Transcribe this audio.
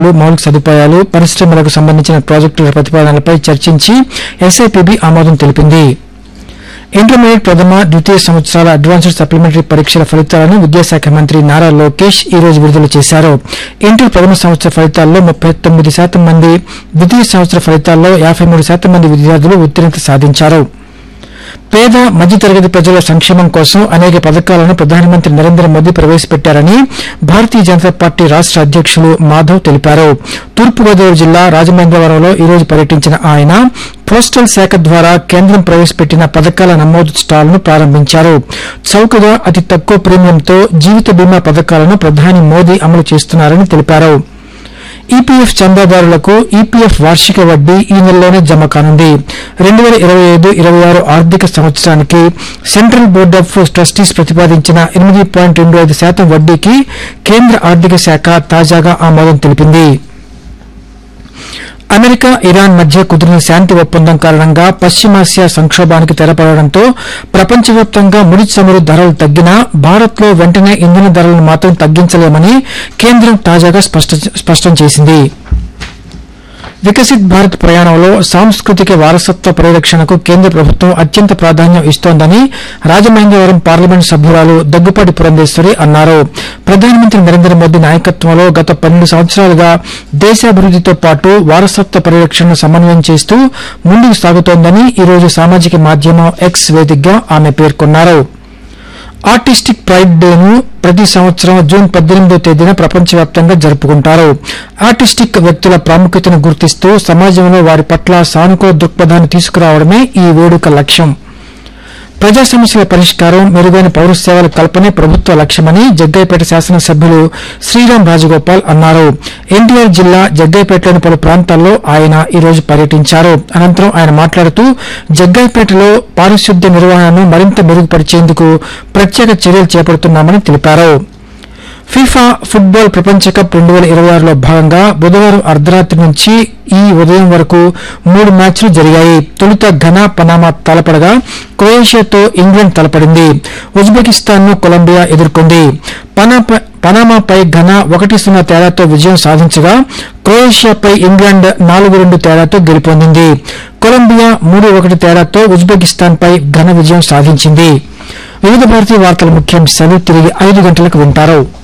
మౌలిక సదుపాయాలు పరిశ్రమలకు సంబంధించిన ప్రాజెక్టుల ప్రతిపాదనలపై చర్చించి ఎస్ఐపిబి ఆమోదం తెలిపింది ఇంటర్మీడియట్ ప్రథమ ద్వితీయ సంవత్సరాల అడ్వాన్స్డ్ సప్లిమెంటరీ పరీక్షల ఫలితాలను విద్యాశాఖ మంత్రి నారా లోకేష్ ఈ రోజు విడుదల చేశారు ఇంటర్ ప్రథమ సంవత్సర ఫలితాల్లో ముప్పై తొమ్మిది శాతం మంది ద్వితీయ సంవత్సర ఫలితాల్లో యాభై మూడు శాతం మంది విద్యార్థులు ఉత్తీర్ణత సాధించారు పేద మధ్యతరగతి ప్రజల సంక్షేమం కోసం అనేక పథకాలను ప్రధానమంత్రి నరేంద్ర మోదీ ప్రవేశపెట్టారని భారతీయ జనతా పార్టీ రాష్ట అధ్యక్షులు మాధవ్ తెలిపారు తూర్పుగోదావరి జిల్లా రాజమహేంద్రవరంలో ఈ రోజు పర్యటించిన ఆయన పోస్టల్ శాఖ ద్వారా కేంద్రం ప్రవేశపెట్టిన పథకాల నమోదు స్టాల్ను ప్రారంభించారు చౌకగా అతి తక్కువ ప్రీమియంతో జీవిత బీమా పథకాలను ప్రధాని మోదీ అమలు చేస్తున్నారని తెలిపారు ఈపీఎఫ్ చందాదారులకు ఈపీఎఫ్ వార్షిక వడ్డీ ఈ నెలలోనే జమ కానుంది రెండు వేల ఇరవై ఐదు ఇరవై ఆరు ఆర్థిక సంవత్సరానికి సెంట్రల్ బోర్డ్ ఆఫ్ ట్రస్టీస్ ప్రతిపాదించిన ఎనిమిది పాయింట్ రెండు ఐదు శాతం వడ్డీకి కేంద్ర ఆర్థిక శాఖ తాజాగా ఆమోదం తెలిపింది అమెరికా ఇరాన్ మధ్య కుదిరిన శాంతి ఒప్పందం కారణంగా పశ్చిమాసియా సంక్షోభానికి తెరపడడంతో ప్రపంచవ్యాప్తంగా ముడి చమురు ధరలు తగ్గినా భారత్లో వెంటనే ఇంధన ధరలను మాత్రం తగ్గించలేమని కేంద్రం తాజాగా స్పష్ట- స్పష్టం చేసింది వికసిత్ భారత్ ప్రయాణంలో సాంస్కృతిక వారసత్వ పరిరక్షణకు కేంద్ర ప్రభుత్వం అత్యంత ప్రాధాన్యం ఇస్తోందని రాజమహేంద్రవరం పార్లమెంట్ సభ్యురాలు దగ్గుపాటి పురంధేశ్వరి అన్నారు ప్రధానమంత్రి నరేంద్ర మోదీ నాయకత్వంలో గత పన్నెండు సంవత్సరాలుగా దేశాభివృద్దితో పాటు వారసత్వ పరిరక్షణను సమన్వయం చేస్తూ ముందుకు సాగుతోందని ఈ రోజు సామాజిక మాధ్యమం ఎక్స్ వేదికగా ఆమె పేర్కొన్నారు ఆర్టిస్టిక్ ప్రైడ్ డేను ప్రతి సంవత్సరం జూన్ పద్దెనిమిదో తేదీన ప్రపంచవ్యాప్తంగా జరుపుకుంటారు ఆర్టిస్టిక్ వ్యక్తుల ప్రాముఖ్యతను గుర్తిస్తూ సమాజంలో వారి పట్ల సానుకూల దృక్పథాన్ని తీసుకురావడమే ఈ వేడుక లక్ష్యం ప్రజా సమస్యల పరిష్కారం మెరుగైన పౌర సేవల కల్పనే ప్రభుత్వ లక్ష్యమని జగ్గైపేట శాసనసభ్యులు శ్రీరామ్ రాజగోపాల్ అన్నారు ఎన్టీఆర్ జిల్లా జగ్గైపేటలోని పలు ప్రాంతాల్లో ఆయన ఈ రోజు పర్యటించారు అనంతరం ఆయన మాట్లాడుతూ జగ్గైపేటలో పారిశుద్ధ్య నిర్వహణను మరింత మెరుగుపరిచేందుకు ప్రత్యేక చర్యలు చేపడుతున్నామని తెలిపారు ఫీఫా ఫుట్బాల్ ప్రపంచ కప్ రెండు వేల ఇరవై ఆరులో భాగంగా బుధవారం అర్ధరాత్రి నుంచి ఈ ఉదయం వరకు మూడు మ్యాచ్లు జరిగాయి తొలుత ఘనా పనామా తలపడగా క్రొయేషియాతో ఇంగ్లాండ్ తలపడింది ఉజ్బెకిస్తాన్ ను కొలంబియా ఎదుర్కొంది పనాప- పనామాపై ఘనా ఒకటి సున్నా తేడాతో విజయం సాధించగా క్రొయేషియాపై ఇంగ్లాండ్ నాలుగు రెండు తేడాతో గెలుపొందింది కొలంబియా మూడు ఒకటి తేడాతో ఉజ్బెకిస్తాన్ పై ఘన విజయం సాధించింది వివిధ భారతీయ వార్తల ముఖ్యాంశాలు తిరిగి ఐదు గంటలకు వింటారు